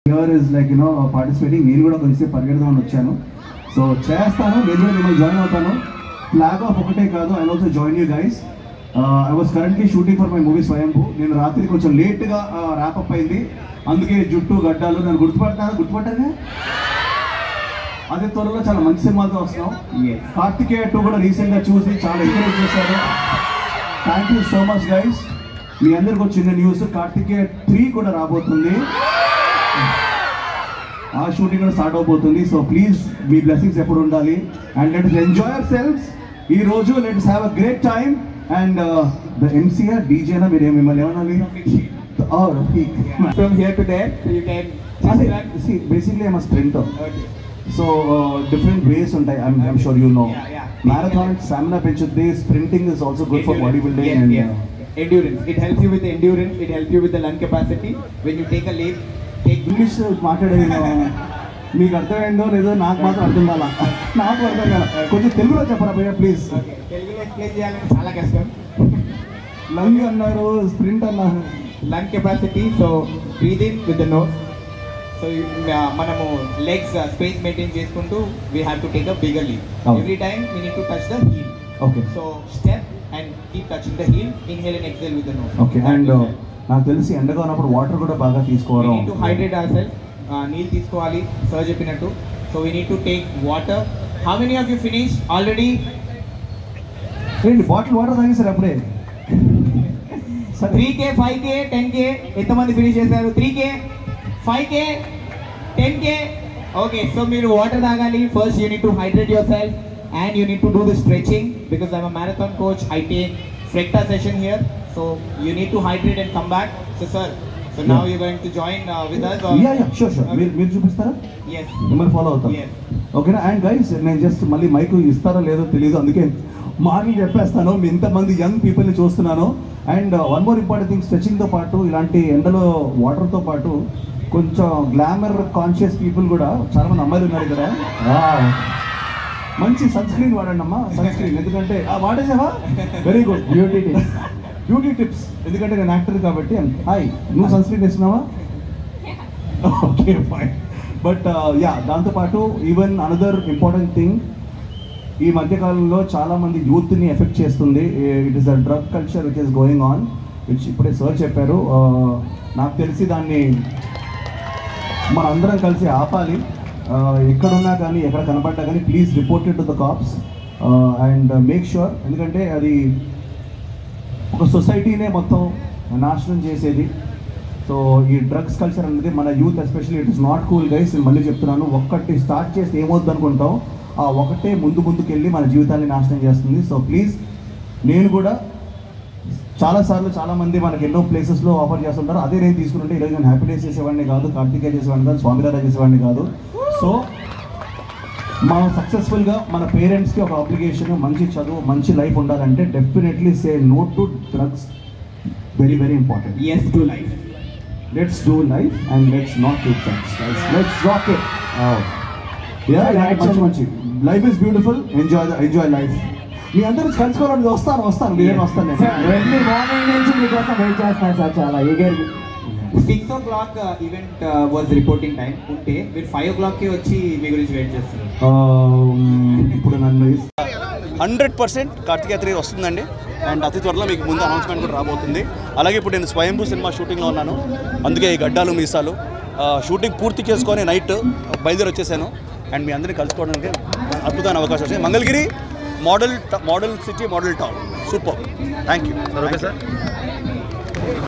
Here is like you know participating నేను కూడా కొంచెం పరిగెడదామని వచ్చాను సో చేస్తాను నేను కూడా మిమ్మల్ని జాయిన్ అవుతాను ఫ్లాగ్ ఆఫ్ ఒకటే కాదు I also join you guys I was currently shooting for my movie Swayambhu నేను రాత్రి కొంచెం లేట్గా ర్యాపప్ అయింది అందుకే జుట్టు గడ్డాలు నేను గుర్తుపట్టాను గుర్తుపట్టానే అదే త్వరలో చాలా మంచి సినిమాతో వస్తున్నాం కార్తికేయ టూ కూడా రీసెంట్ గా చూసి చాలా ఎంకరేజ్ చేశారు thank you so much guys మీ అందరికి ఒక చిన్న న్యూస్ కార్తికేయ త్రీ కూడా రాబోతుంది ఆ షూటింగ్ కూడా స్టార్ట్ అవబోతుంది సో ప్లీజ్ మీ బ్లెస్సింగ్స్ ఎప్పుడు ఉండాలి and let's enjoy ourselves ఈ రోజు let's have a great time and the MCR డీజేనా మీరు ఏం మిమ్మల్ని ఏమనాలి Oh, Rafiq. From here to there, so you can అదే just run. Basically I'm sprinter Okay. So different ways ఉంటాయి I'm I'm sure you know Yeah, yeah. Marathon stamina పెంచుద్ది sprinting is also good for body building Yes, and yes. Endurance. It helps you with the endurance. It helps you with the lung capacity. When you take a leap, take English మాట్లాడేది మీకు అర్థమైందో లేదో నాకు మాత్రం అర్థం కాల నాకు అర్థం కాల కొంచెం తెలుగులో చెప్పరా భయ్య ప్లీజ్ Okay. తెలుగులో ఎక్స్ప్లెయిన్ చేయాలంటే చాలా కష్టం లంగ్ అన్నారు స్ప్రింట్ అన్నారు lung capacity so breathe in with the nose so మనము లెగ్స్ స్పేస్ మెయింటైన్ చేసుకుంటూ we have to take a bigger leap Oh. Every time we need to touch the heel okay so step and keep touching the heel inhale and exhale with the nose okay and నాకు తెలిసి ఎండగా ఉన్నప్పుడు water కూడా బాగా తీసుకోవడం to hydrate our self నీళ్ళు తీసుకోవాలి sir చెప్పినట్టు so we need to take water how many of you finish already ఏంటి బాటిల్ వాటర్ తాగేసారు అప్పుడే సరే three K five K ten K ఎంతమంది ఫినిష్ చేశారు three K five K ten K okay so మీరు వాటర్ తాగాలి first you need to hydrate yourself and you need to do the stretching because I'm marathon coach I take ఫ్రెక్టా session here so you need to hydrate and come back so sir so now you going to join with us ya ya sure sure మీరు మీరు చూపిస్తారా yes మిమ్మల్ని follow అవుతాం Yes. ఓకేనా and guys నేను just మళ్ళీ mic ఇస్తారో లేదో తెలియదు అందుకే మార్నింగ్ చెప్పేస్తాను మీ ఇంతమంది యంగ్ పీపుల్ని చూస్తున్నాను and one more important thing స్ట్రెచింగ్తో పాటు ఇలాంటి ఎండలో వాటర్తో పాటు కొంచెం గ్లామర్ కాన్షియస్ పీపుల్ కూడా చాలా మంది అమ్మాయిలు ఉన్నారు ఇక్కడ Wow. మంచి సన్ స్క్రీన్ వాడండి అమ్మా సన్ స్క్రీన్ ఎందుకంటే ఆ, వాడేసావా very good beauty tips beauty tips ఎందుకంటే నేను యాక్టర్ కాబట్టి హాయ్ నువ్వు సన్ స్క్రీన్ వేసుకున్నావా ఓకే ఫైన్ బట్ యా దాంతోపాటు ఈవెన్ అనదర్ ఇంపార్టెంట్ థింగ్ ఈ మధ్యకాలంలో చాలా మంది యూత్ని ఎఫెక్ట్ చేస్తుంది it is a drug culture which is going on which ఇప్పుడే సార్ చెప్పారు Uh, నాకు తెలిసి దాన్ని మనందరం కలిసి ఆపాలి Uh, ఎక్కడున్నా కానీ ఎక్కడ కనపడ్డా కానీ please reported to the cops and make sure ఎందుకంటే అది ఒక సొసైటీనే మొత్తం నాశనం చేసేది సో ఈ డ్రగ్స్ కల్చర్ అనేది మన youth especially it is not cool guys నేను మళ్ళీ చెప్తున్నాను ఒక్కటి స్టార్ట్ చేస్తే ఏమవుద్ది అనుకుంటాం ఆ ఒకటే ముందు ముందుకెళ్ళి మన జీవితాన్ని నాశనం చేస్తుంది సో ప్లీజ్ నేను కూడా చాలాసార్లు చాలా మంది మనకి ఎన్నో ప్లేసెస్లో ఆఫర్ చేస్తుంటారు అదే నేను తీసుకుంటే ఈరోజు నేను హ్యాపీనెస్ చేసేవాడిని కాదు కార్తికేయ చేసేవాడిని కాదు స్వామిరాజా చేసేవాడిని కాదు సో మనం సక్సెస్ఫుల్గా మన పేరెంట్స్కి ఒక అప్లికేషన్ మంచి చదువు మంచి లైఫ్ ఉండాలంటే definitely say no to drugs very very important yes to life let's do life and let's not do drugs let's rock it ya మంచి మంచి life is beautiful enjoy enjoy life మీ అందరూ కలుసుకోవాలని వస్తాను వస్తాను మీరేం వస్తాను నేను ఎర్లీ మార్నింగ్ నుంచి మీకోసం వెయిట్ చేస్తున్నాను సార్ చాలా eager six o'clock event was reporting time ఉంటే మీరు ఫైవ్ ఓ క్లాక్కి వచ్చి మీ గురించి వెయిట్ చేస్తున్నారు Um, ఇప్పుడు నన్ను హండ్రెడ్ పర్సెంట్ కార్తికేయ త్రీ వస్తుందండి అండ్ అతి త్వరలో మీకు ముందు అనౌన్స్మెంట్ కూడా రాబోతుంది అలాగే ఇప్పుడు నేను స్వయంభూ సినిమా షూటింగ్లో ఉన్నాను అందుకే ఈ గడ్డాలు మీసాలు ఆ, షూటింగ్ పూర్తి చేసుకొని నైట్ బయలుదేరి వచ్చేసాను అండ్ మీ అందరినీ కలుసుకోవడానికి అద్భుతమైన అవకాశం వచ్చింది మంగళగిరి మోడల్ ట- model city model town super thank you okay sir